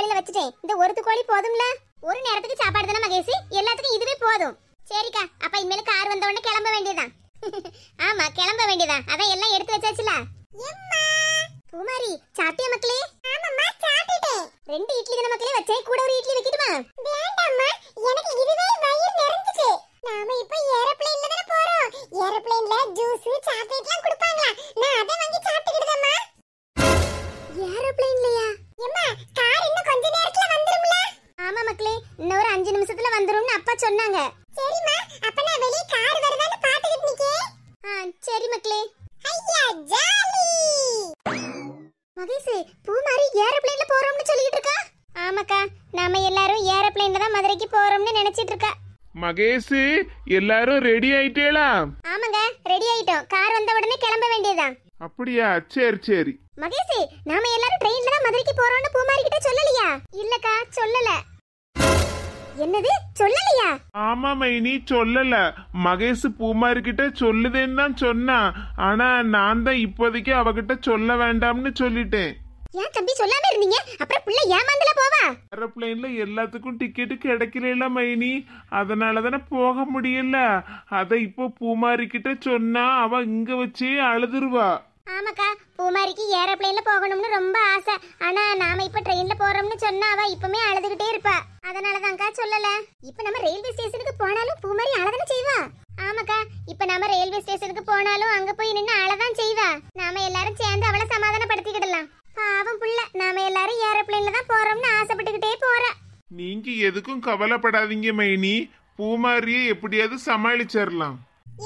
கோழில வச்சுட்டேன் இந்த ஒருத்து கோழி போதும்ல ஒரு நேரத்துக்கு சாப்பாடு தானே மகேஷ் எல்லாத்துக்கும் இதுவே போதும் சரிக்கா அப்ப இனிமேல் கார் வந்த உடனே கிளம்ப வேண்டியதான் ஆமா கிளம்ப வேண்டியதான் அதான் எல்லாம் எடுத்து வச்சாச்சுல பூமாரி சாப்பிட்டியா மக்களே ஆமாம்மா சாப்பிட்டுட்டேன் ரெண்டு இட்லி தான மக்களே வச்சேன் கூட ஒரு இட்லி வைக்கட்டுமா வேண்டாம்மா எனக்கு இதுவே வயிறு நிறைஞ்சிச்சு நாம இப்ப ஏரோப்ளேன்ல தான போறோம் ஏரோப்ளேன்ல ஜூஸ் சாக்லேட்லாம் கொடுப்பாங்களா நான் அதை வாங்கி சாப்பிட்டுக்கிடுதம்மா ஏரோப்ளேன்லயா எம்மா கார் இன்னும் கொஞ்ச நேரத்துல வந்துரும்ல ஆமா மக்களே இன்னும் ஒரு அஞ்சு நிமிஷத்துல வந்துரும்னு அப்பா சொன்னாங்க சரிம்மா அப்ப நான் வெளிய கார் வருதான்னு பாத்துக்கிட்டு நிக்கே ஆ சரி மக்களே ஐயா ஜாலி மகேஷ் பூ மாதிரி ஏரோப்ளேன்ல போறோம்னு சொல்லிட்டு இருக்கா ஆமாக்கா நாம எல்லாரும் ஏரோப்ளேன்ல தான் மதுரைக்கு போறோம்னு நினைச்சிட்டு இருக்கா மகேஷ் எல்லாரும் ரெடி ஆயிட்டேளா ஆமாங்க ரெடி ஆயிட்டோம் கார் வந்த உடனே கிளம்ப வேண்டியதுதான் அப்படியா சரி சரி மகேஷ் நாம எல்லாரும் ட்ரெயின்ல தான் மதுரைக்கு போறோம்னு பூமாரி கிட்ட சொல்லலையா இல்லக்கா சொல்லல என்னது சொல்லலையா ஆமா மைனி சொல்லல மகேஷ் பூமாரி கிட்ட சொல்லுதேன்னு தான் சொன்னான் ஆனா நான் தான் இப்போதைக்கு அவகிட்ட சொல்ல வேண்டாம்னு சொல்லிட்டேன் ஏன் தம்பி சொல்லாம இருந்தீங்க அப்புறம் புள்ள ஏமாந்தல போவா ஏரோப்ளேன்ல எல்லாத்துக்கும் டிக்கெட்டு கிடைக்கல மைனி அதனால தானே போக முடியல அத இப்போ பூமாரி கிட்ட சொன்னா அவ இங்க வச்சே அழுதுருவா ஆமாக்கா பூமாரிக்கு ஏரோப்ளேன்ல போகணும்னு ரொம்ப ஆசை ஆனா நாம இப்ப ட்ரெயின்ல போறோம்னு சொன்னா அவ இப்பமே அழுதுகிட்டே இருப்பா அதனால தான்க்கா சொல்லல இப்ப நம்ம ரயில்வே ஸ்டேஷனுக்கு போனாலும் பூமாரி அழதானே செய்வா ஆமாக்கா இப்ப நாம ரயில்வே ஸ்டேஷனுக்கு போனாலும் அங்க போய் நின்னு அழதான் செய்வா நாம எல்லாரும் சேர்ந்து அவளை சமாதானப்படுத்திக்கிடலாம் பாவம் புள்ள நாம எல்லாரும் ஏரோப்ளேன்ல தான் போறோம்னு ஆசைப்பட்டுக்கிட்டே போறா நீங்க எதுக்கும் கவலைப்படாதீங்க மைனி பூமாரியை எப்படியாவது சமாளிச்சிடலாம்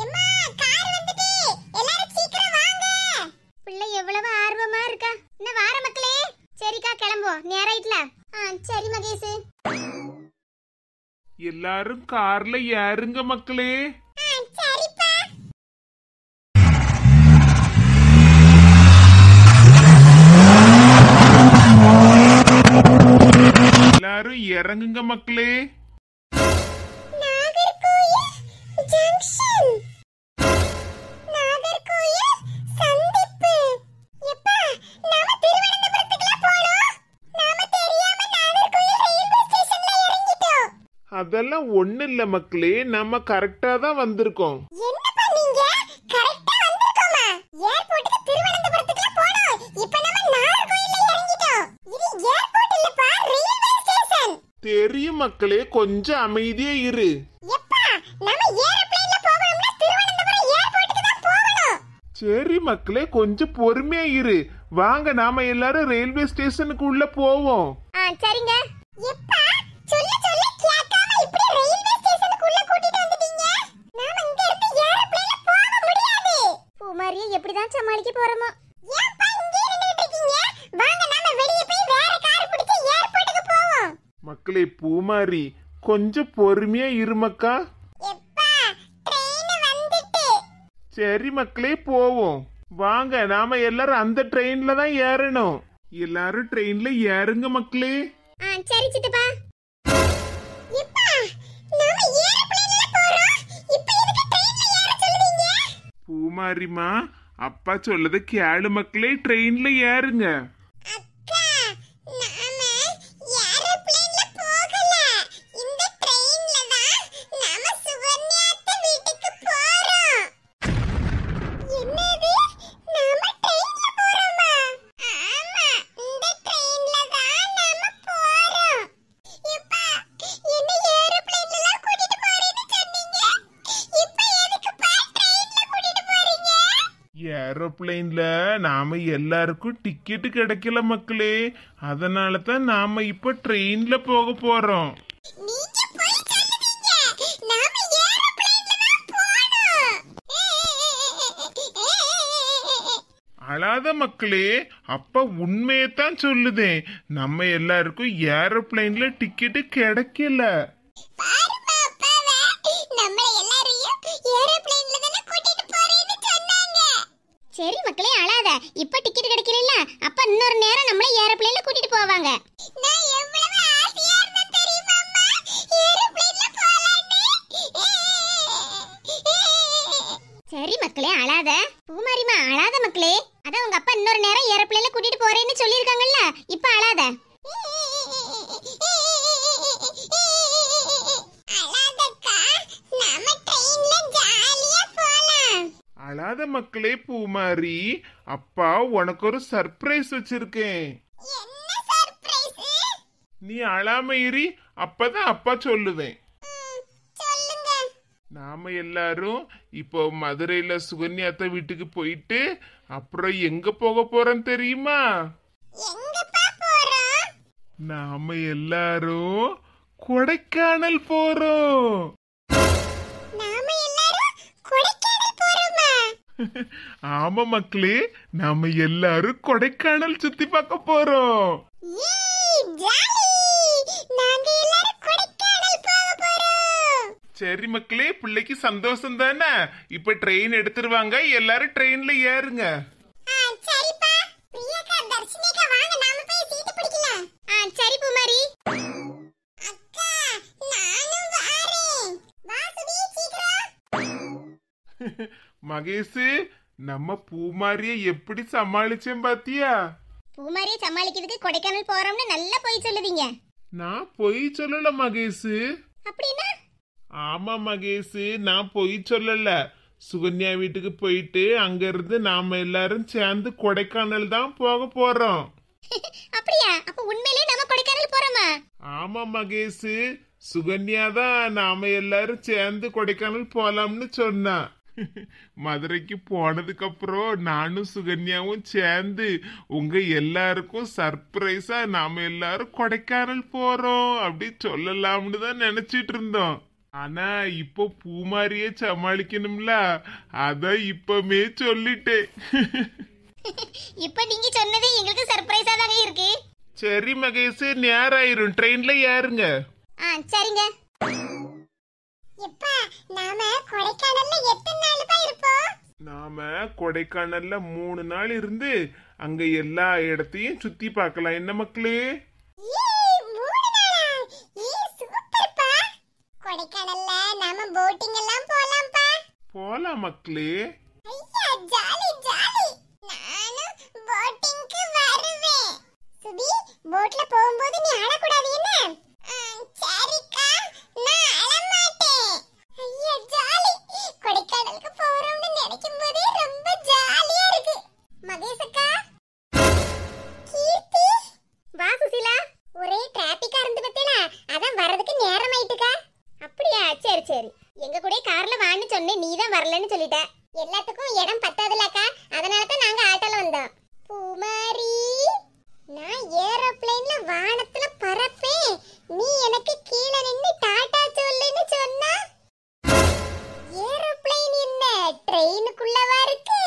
பிள்ளை எவ்வளவு ஆர்வமா இருக்கா இன்னும் வார மக்களே சரிக்கா கிளம்புவோம் நேராயிட்டுல ஆ சரி மகேஷ் எல்லாரும் கார்ல ஏறுங்க மக்களே சரிப்பா எல்லாரும் இறங்குங்க மக்களே நாகர்கோயில் ஜங்ஷன் நாகர்கோயில் சந்திப்பு எப்பா நாம திருவனந்தபுரத்துக்குலாம் போறோம் நாம தெரியாம நாகர்கோயில் ரயில்வே ஸ்டேஷன்ல இறங்கிட்டோம் அதெல்லாம் ஒண்ணு இல்ல மக்களே நம்ம கரெக்டா தான் வந்திருக்கோம் என்னப்பா நீங்க கரெக்ட்டா வந்திருக்கோமா ஏர்போர்ட்டுக்கு திருவனந்தபுரத்துக்குலாம் போறோம் இப்போ நம்ம நாகர்கோயில்ல இறங்கிட்டோம் இது ஏர்போர்ட் இல்லப்பா ரயில்வே ஸ்டேஷன் தெரியும் மக்களே கொஞ்சம் அமைதியா இரு எப்பா நம்ம ஏரோப்ளேன்ல போகணும்னா திருவனந்தபுரம் ஏர்போர்ட்டுக்கு தான் போகணும் சரி மக்களே கொஞ்சம் பொறுமையா இரு வாங்க நாம எல்லாரும் ரயில்வே ஸ்டேஷனுக்கு உள்ள போவோம் ஆ சரிங்க எப்பா சொல்ல சொல்ல கேட்காம இப்படி ரயில்வே ஸ்டேஷனுக்கு உள்ள கூட்டிட்டு வந்துட்டீங்க நாம இங்க இருந்து ஏரோப்ளேன்ல போக முடியாது பூமாரியை எப்படி தான் சமாளிக்க போறோமோ ஏன்பா இங்கே நின்னுட்டு இருக்கீங்க வாங்க நாம வெளிய போய் வேற கார் பிடிச்சு ஏர்போர்ட்டுக்கு போவோம் மக்களே பூமாரி கொஞ்சம் பொறுமையா இருமக்கா எப்பா ட்ரெயின் வந்துட்டு சரி மக்களே போவோம் வாங்க நாம எல்லாரும் அந்த ட்ரெயின்ல தான் ஏறணும் எல்லாரும் ட்ரெயின்ல ஏறுங்க மக்களே ஆ சரி சித்தப்பா எப்பா நாம ஏரோப்ளேன்ல போறோம் இப்போ எதுக்கு ட்ரெயின்ல ஏற சொல்லுவீங்க பூமாரிமா அப்பா சொல்லது கேளு மக்களே ட்ரெயின்ல ஏறுங்க அக்கா நாம ஏரோப்ளேன்ல போகல இந்த ட்ரெயின்ல தான் நாம சுகன்யாத்த வீட்டுக்கு போறோம் என்னது நாம ட்ரெயின்ல போறோமா ஆமா இந்த ட்ரெயின்ல தான் நாம போறோம் எப்பா என்ன ஏரோப்ளேன்ல தான் கூட்டிட்டு போறேன்னு சொன்னீங்க இப்போ எதுக்குப்பா ட்ரெயின்ல கூட்டிட்டு போறீங்க ஏரோப்ளேன்ல நாம எல்லாருக்கும் டிக்கெட் கிடைக்கல மக்களே அதனால தான் நாம இப்ப ட்ரெயின்ல போக போறோம் நீங்க போய் சொல்லுவீங்க நாம ஏரோப்ளேன்ல தான் போறோம் அழாத மக்களே அப்பா உண்மையை தான் சொல்லுதேன் நம்ம எல்லாருக்கும் ஏரோப்ளேன்ல டிக்கெட் கிடைக்கல பாருமா அப்பாவே நம்மள எல்லாரையும் ஏரோப்ளேன்ல தான கூட்டிட்டு போறேன்னு சொன்னாங்க சரி மக்களே அழாத இப்ப டிக்கெட் கிடைக்கல அப்ப இன்னொரு நேரம் நம்மள ஏரோப்ளேன்ல கூட்டிட்டு போவாங்க நான் எவ்வளவு ஆசையா இருந்தேன் தெரியுமா அம்மா ஏரோப்ளேன்ல போலான்னு சரி மக்களே அழாத பூமாரிமா அழாத மக்களே அதான் உங்க அப்பா இன்னொரு நேரம் ஏரோப்ளேன்ல கூட்டிட்டு போறேன்னு சொல்லியிருக்காங்கல்ல இப்ப அழாத அழாத மக்களே பூமாரி அப்பா உனக்கு ஒரு சர்ப்ரைஸ் வச்சிருக்கேன் என்ன சர்ப்ரைஸ் நீ அழாம இரி அப்பதான் அப்பா சொல்லுவேன் சொல்லுங்க நாம எல்லாரும் இப்போ மதுரையில சுகன்யாத்த வீட்டுக்கு போயிட்டு அப்புறம் எங்க போக போறோம் தெரியுமா எங்கப்பா போறோம் நாம எல்லாரும் கொடைக்கானல் போறோம் நாம எல்லாரும் கொடைக்கானல் போறோமா ஆமா மக்களே நாம எல்லாரும் கொடைக்கானல் சுத்தி பார்க்க போறோம் ஏய் ஜாலி நாங்க எல்லாரும் கொடைக்கானல் போக போறோம் சரி மக்களே பிள்ளைக்கு சந்தோஷம் தானே இப்ப ட்ரெயின் எடுத்துருவாங்க எல்லாரும் ட்ரெயின்ல ஏறுங்க ஆ சரிப்பா பிரியாக்கா தர்ஷினிக்கா வாங்க நாம போய் சீட்டு பிடிக்கலாம் ஆ சரி பூமாரி அக்கா நானும் வாரேன் வா சுபி சீக்கிரம் மகேஷ் நம்ம பூமாரிய எப்படி சமாளிச்சேன் பாத்தியா பூமாரியை சமாளிக்கிறதுக்கு கொடைக்கானல் போறோம்னு நல்லா போய் சொல்லுவீங்க நான் பொய் சொல்லல மகேஷ் அப்படின்னா ஆமா மகேஷ் நான் பொய் சொல்லல சுகன்யா வீட்டுக்கு போயிட்டு அங்க இருந்து நாம எல்லாரும் சேர்ந்து கொடைக்கானல் தான் போக போறோம் அப்படியா அப்ப உண்மையிலேயே நம்ம கொடைக்கானல் போறோமா ஆமா மகேஷ் சுகன்யா தான் நாம எல்லாரும் சேர்ந்து கொடைக்கானல் போலாம்னு சொன்னா மதுரைக்கு போனதுக்கு அப்புறம் நானும் சுகன்யாவும் சேர்ந்து உங்க எல்லாருக்கும் சர்ப்ரைஸா நாம எல்லாரும் கொடைக்கானல் போறோம் அப்படி சொல்லலாம்னு தான் நினைச்சிட்டு இருந்தோம் ஆனா இப்போ பூமாரியே சமாளிக்கணும்ல அதான் இப்பமே சொல்லிட்டேன் இப்ப நீங்க சொன்னது எங்களுக்கு சர்ப்ரைஸா தாங்க இருக்கு சரி மகேஷ் நேரம் ஆயிரும் ட்ரெயின்ல ஏறுங்க ஆ சரிங்க எப்பா நாம கொடைக்கானல்ல எத்தனை நாள் பா இருப்போம் நாம கொடைக்கானல்ல மூணு நாள் இருந்து அங்க எல்லா இடத்தையும் சுத்தி பார்க்கலாம் என்ன மக்களே ஏய் மூணு நாளா ஏய் சூப்பர்ப்பா கொடைக்கானல்ல நாம போட்டிங் எல்லாம் போலாம்ப்பா போலாம் மக்களே ஐயா ஜாலி ஜாலி நானும் போட்டிங்க்கு வருவேன் சுபி போட்ல போகும்போது நீ அழக்கூடாது என்ன ஆ, சரிக்கா நான் அழமாட்டேன் ஐயா ஜாலி கொடைக்கானலுக்கு போறோம்னு நினைக்கும் போதே ரொம்ப ஜாலியா இருக்கு மகேஷ் அக்கா கீர்த்தி வா சுசிலா ஒரே டிராபிக்கா இருந்து பத்தில அதான் வரதுக்கு நேரம் ஆயிட்டுக்கா அப்படியா சரி சரி எங்க கூட கார்ல வான்னு சொன்னேன் நீ தான் வரலன்னு சொல்லிட்ட எல்லாத்துக்கும் இடம் பத்தாதுலக்கா அதனால தான் நாங்க ஆட்டோல வந்தோம் பூமாரி நான் ஏரோப்ளேன்ல வானத்துல பறப்பேன் நீ எனக்கு கீழே நின்னு டாடா சொல்லுன்னு சொன்னா ஏரோப்ளேன் என்ன ட்ரெயினுக்குள்ளவா இருக்கு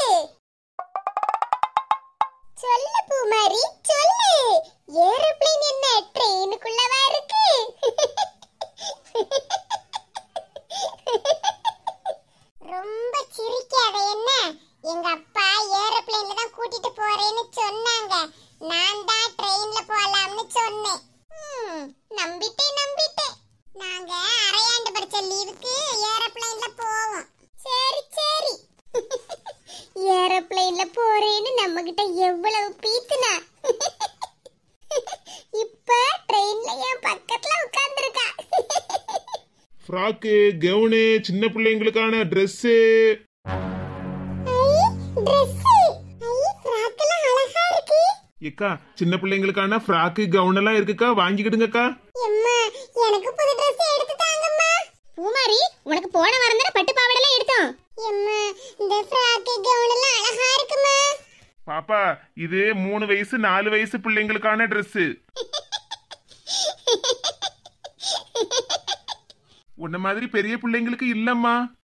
சொல்லு பூமாரி சொல்லு ஏரோப்ளேன் என்ன ட்ரெயினுக்குள்ளவா இருக்கு ரொம்ப சிரிக்காத என்ன எங்க அப்பா ஏரோப்ளேன்ல தான் கூட்டிட்டு போறேன்னு சொன்னாங்க நான் தான் ட்ரெயின்ல போலாம்னு சொன்னேன் ம், நம்பிட்டேன் நம்பிட்டேன் நாங்க அரையாண்டு படிச்ச லீவுக்கு ஏரோப்ளேன்ல போவோம் சரி சரி ஏரோப்ளேன்ல போறேன்னு நம்ம கிட்ட எவ்வளவு பீத்துனா இப்ப ட்ரெயின்ல என் பக்கத்துல உட்கார்ந்துருக்கா ஃப்ராக்கு கவுனு சின்ன பிள்ளைங்களுக்கான ட்ரெஸ்ஸு ஏக்கா சின்ன பிள்ளைங்களுக்கான ஃப்ராக்கு கவுன் எல்லாம் இருக்குக்கா வாங்கிக்கிடுங்கக்கா எனக்கு புது Dress எடுத்து தாங்கம்மா பூமாரி உனக்கு போன வாரம் தானே பட்டு பாவாடை எல்லாம் எடுத்தோம் எம்மா இந்த ஃப்ராக் கவுன் எல்லாம் அழகா இருக்குமா பாப்பா இது மூணு வயசு நாலு வயசு பிள்ளைங்களுக்கான ட்ரெஸ்ஸு உன்ன மாதிரி பெரிய பிள்ளைங்களுக்கு இல்லம்மா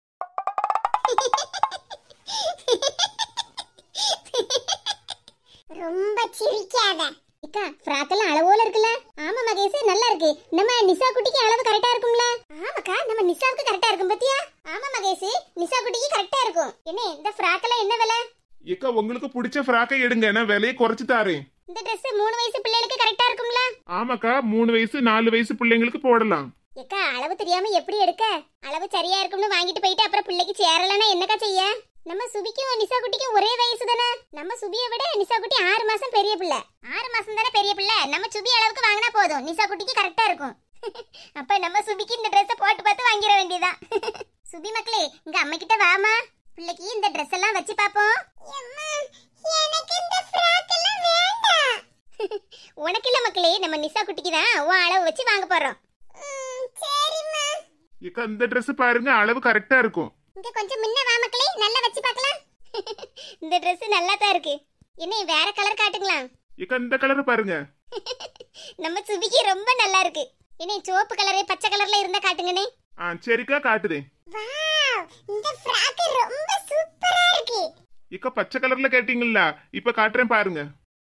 ரொம்ப சிரிக்காத அக்கா ஃப்ராக் எல்லாம் அளவோல இருக்குல்ல ஆமா மகேஷ் நல்லா இருக்கு நம்ம நிசா குட்டிக்கு அளவு கரெக்டா இருக்கும்ல ஆமாக்கா நம்ம நிசாவுக்கு கரெக்டா இருக்கும் பாத்தியா ஆமா மகேஷ் நிசா குட்டிக்கு கரெக்டா இருக்கும் என்ன இந்த ஃப்ராக் எல்லாம் என்ன விலை ஏக்கா உங்களுக்கு பிடிச்ச ஃப்ராக்கை எடுங்க நான் விலையை குறைச்சு தாரேன் இந்த Dress மூணு வயசு பிள்ளைகளுக்கு கரெக்டா இருக்கும்ல ஆமாக்கா மூணு வயசு நாலு வயசு பிள்ளைங்களுக்கு போடலாம் ஏக்கா அளவு தெரியாம எப்படி எடுக்க அளவு சரியா இருக்கும்னு வாங்கிட்டு போயிட்டு அப்புறம் பிள்ளைக்கு சேரலன்னா என்னக்கா செய்ய நம்ம சுபிக்கும் நிசா குட்டிக்கும் ஒரே வயசு தானே நம்ம சுபியை விட நிசா குட்டி ஆறு மாசம் பெரிய பிள்ளை ஆறு மாசம் தானே பெரிய பிள்ளை நம்ம சுபி அளவுக்கு வாங்கினா போதும் நிசா குட்டிக்கு கரெக்டா இருக்கும் அப்ப நம்ம சுபிக்கு இந்த ட்ரெஸ்ஸை போட்டு பார்த்து வாங்கிட வேண்டியதான் சுபி மக்களே இங்க அம்மா கிட்ட வாமா பிள்ளைக்கு இந்த Dress எல்லாம் வச்சு பாப்போம் எனக்கு இந்த ஃப்ராக் எல்லாம் வேண்டாம் உனக்கு இல்ல மக்களே நம்ம நிசா குட்டிக்கு தான் உன் அளவு வச்சு வாங்க போறோம் சரிம்மா ஏக்கா இந்த Dress பாருங்க அளவு கரெக்டா இருக்கும் இங்க கொஞ்சம் முன்ன வா மக்களே நல்லா வச்சு பார்க்கலாம் இந்த Dress நல்லா தான் இருக்கு என்ன வேற கலர் காட்டுங்களா ஏக்கா இந்த கலர் பாருங்க நம்ம சுபிக்கு ரொம்ப நல்லா இருக்கு என்ன சிவப்பு கலரு பச்சை கலர்ல இருந்தா காட்டுங்கனே ஆ சரிக்கா காட்டுதே வாவ் இந்த ஃப்ராக் ரொம்ப சூப்பரா இருக்கு ஏக்கா பச்சை கலர்ல கேட்டீங்களா இப்ப காட்டுறேன் பாருங்க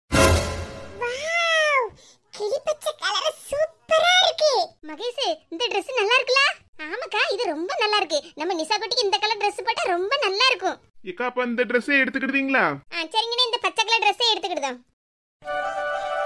வாவ் கிளி பச்சை கலர் சூப்பரா இருக்கு மகேஷ் இந்த Dress நல்லா இருக்குல ஆமாக்கா இது ரொம்ப நல்லா இருக்கு நம்ம நிசா குட்டிக்கு இந்த கலர் Dress போட்டா ரொம்ப நல்லா இருக்கும் ஏக்கா அப்ப இந்த ட்ரெஸ்ஸே எடுத்துக்கிட்டீங்களா ஆ சரிங்கண்ணே இந்த பச்சை கலர் Dress எடுத்துக்கிடுதோம்